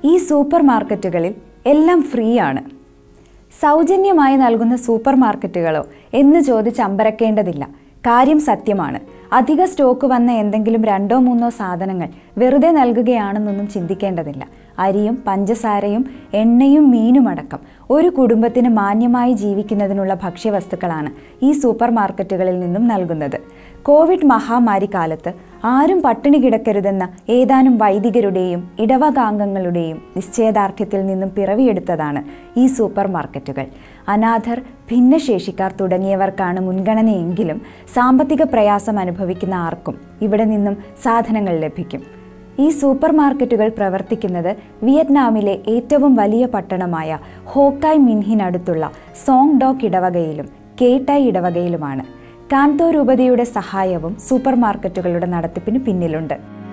ഈ സൂപ്പർ മാർക്കറ്റുകളിൽ എല്ലാം ഫ്രീ ആണ് സൗജന്യമായി നൽകുന്ന സൂപ്പർ മാർക്കറ്റുകളോ എന്ന് ചോദിച്ച് അമ്പരക്കേണ്ടതില്ല കാര്യം സത്യമാണ് അധിക സ്റ്റോക്ക് വന്ന എന്തെങ്കിലും രണ്ടോ മൂന്നോ സാധനങ്ങൾ വെറുതെ നൽകുകയാണെന്നൊന്നും ചിന്തിക്കേണ്ടതില്ല അരിയും പഞ്ചസാരയും എണ്ണയും മീനുമടക്കം ഒരു കുടുംബത്തിന് മാന്യമായി ജീവിക്കുന്നതിനുള്ള ഭക്ഷ്യവസ്തുക്കളാണ് ഈ സൂപ്പർ മാർക്കറ്റുകളിൽ നിന്നും നൽകുന്നത് കോവിഡ് മഹാമാരി കാലത്ത് ആരും പട്ടിണി കിടക്കരുതെന്ന ഏതാനും വൈദികരുടെയും ഇടവകാംഗങ്ങളുടെയും നിശ്ചയദാർഢ്യത്തിൽ നിന്നും പിറവിയെടുത്തതാണ് ഈ സൂപ്പർ മാർക്കറ്റുകൾ അനാഥർ ഭിന്നശേഷിക്കാർ തുടങ്ങിയവർക്കാണ് മുൻഗണനയെങ്കിലും സാമ്പത്തിക പ്രയാസം അനുഭവിക്കുന്ന ആർക്കും ഇവിടെ നിന്നും സാധനങ്ങൾ ലഭിക്കും ഈ സൂപ്പർ മാർക്കറ്റുകൾ പ്രവർത്തിക്കുന്നത് വിയറ്റ്നാമിലെ ഏറ്റവും വലിയ പട്ടണമായ ഹോക്കായ് മിൻഹിനടുത്തുള്ള സോങ് ഡോക്ക് ഇടവകയിലും കേട്ടായ് ഇടവകയിലുമാണ് കാന്തോ രൂപതയുടെ സഹായവും സൂപ്പർ മാർക്കറ്റുകളുടെ നടത്തിപ്പിന് പിന്നിലുണ്ട്